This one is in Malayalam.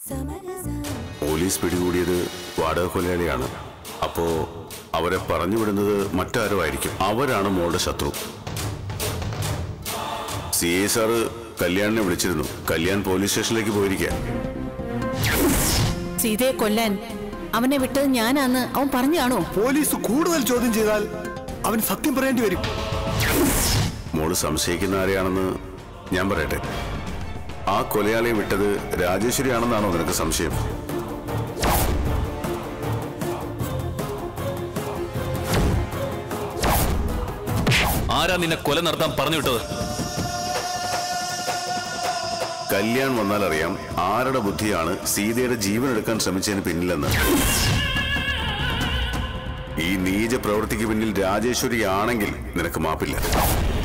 പോലീസ് പിടികൂടിയത് വാടക കൊലയാളിയാണ് അപ്പോ അവരെ പറഞ്ഞു വിടുന്നത് മറ്റാരോ ആയിരിക്കും അവരാണ് മോളുടെ ശത്രു സി ഐ സാറ് കല്യാണിനെ വിളിച്ചിരുന്നു കല്യാൺ പോലീസ് സ്റ്റേഷനിലേക്ക് പോയിരിക്കുക സീതയെ കൊല്ലാൻ അവനെ വിട്ടത് ഞാനാന്ന് അവൻ പറഞ്ഞാണോ പോലീസ് കൂടുതൽ ചോദ്യം ചെയ്താൽ അവൻ സത്യം പറയേണ്ടി വരും മോള് സംശയിക്കുന്ന ആരെയാണെന്ന് ഞാൻ പറയട്ടെ ആ കൊലയാളിയെ വിട്ടത് രാജേശ്വരി ആണെന്നാണോ നിനക്ക് സംശയം ആരാ നിന്നെ കൊല നടത്താൻ പറഞ്ഞു വിട്ടത് കല്യാൺ വന്നാൽ അറിയാം ആരുടെ ബുദ്ധിയാണ് സീതയുടെ ജീവൻ എടുക്കാൻ ശ്രമിച്ചതിന് പിന്നിലെന്ന് ഈ നീച പ്രവൃത്തിക്ക് പിന്നിൽ രാജേശ്വരി ആണെങ്കിൽ നിനക്ക് മാപ്പില്ല